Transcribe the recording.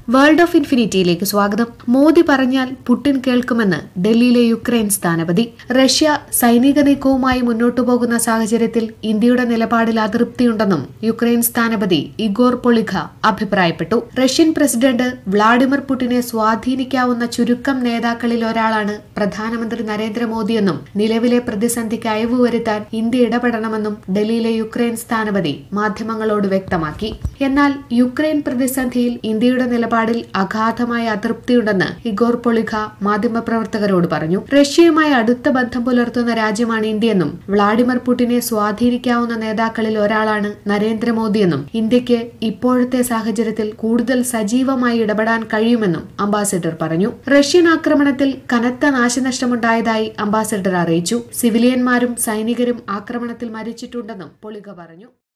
world of ഇൻഫിനിറ്റിയിലേക്ക് സ്വാഗതം മോദി പറഞ്ഞാൽ പുടിൻ കേൾക്കുമെന്ന് ഡൽഹിയിലെ യുക്രൈൻ സ്ഥാനപതി റഷ്യ സൈനിക നീക്കവുമായി മുന്നോട്ടു പോകുന്ന സാഹചര്യത്തിൽ ഇന്ത്യയുടെ നിലപാടിൽ അതൃപ്തിയുണ്ടെന്നും യുക്രൈൻ സ്ഥാനപതി ഇഗോർ പൊളിഖ അഭിപ്രായപ്പെട്ടു റഷ്യൻ പ്രസിഡന്റ് വ്ളാഡിമിർ പുടിനെ സ്വാധീനിക്കാവുന്ന ചുരുക്കം നേതാക്കളിൽ ഒരാളാണ് പ്രധാനമന്ത്രി നരേന്ദ്രമോദിയെന്നും നിലവിലെ പ്രതിസന്ധിക്ക് അയവ് വരുത്താൻ ഇന്ത്യ ഇടപെടണമെന്നും ഡൽഹിയിലെ യുക്രൈൻ സ്ഥാനപതി മാധ്യമങ്ങളോട് വ്യക്തമാക്കി എന്നാൽ യുക്രൈൻ പ്രതിസന്ധിയിൽ ഇന്ത്യയുടെ നിലപാടിൽ അഗാധമായ അതൃപ്തിയുണ്ടെന്ന് ഇഗോർ പൊളിഖ മാധ്യമപ്രവർത്തകരോട് പറഞ്ഞു റഷ്യയുമായി അടുത്ത ബന്ധം പുലർത്തുന്ന രാജ്യമാണ് ഇന്ത്യയെന്നും വ്ളാഡിമിർ പുടിനെ സ്വാധീനിക്കാവുന്ന നേതാക്കളിൽ ഒരാളാണ് നരേന്ദ്രമോദിയെന്നും ഇന്ത്യക്ക് ഇപ്പോഴത്തെ സാഹചര്യത്തിൽ കൂടുതൽ സജീവമായി ഇടപെടാൻ കഴിയുമെന്നും അംബാസിഡർ പറഞ്ഞു റഷ്യൻ ആക്രമണത്തിൽ കനത്ത നാശനഷ്ടമുണ്ടായതായി അംബാസിഡർ അറിയിച്ചു സിവിലിയന്മാരും സൈനികരും ആക്രമണത്തിൽ മരിച്ചിട്ടുണ്ടെന്നും പൊളിക പറഞ്ഞു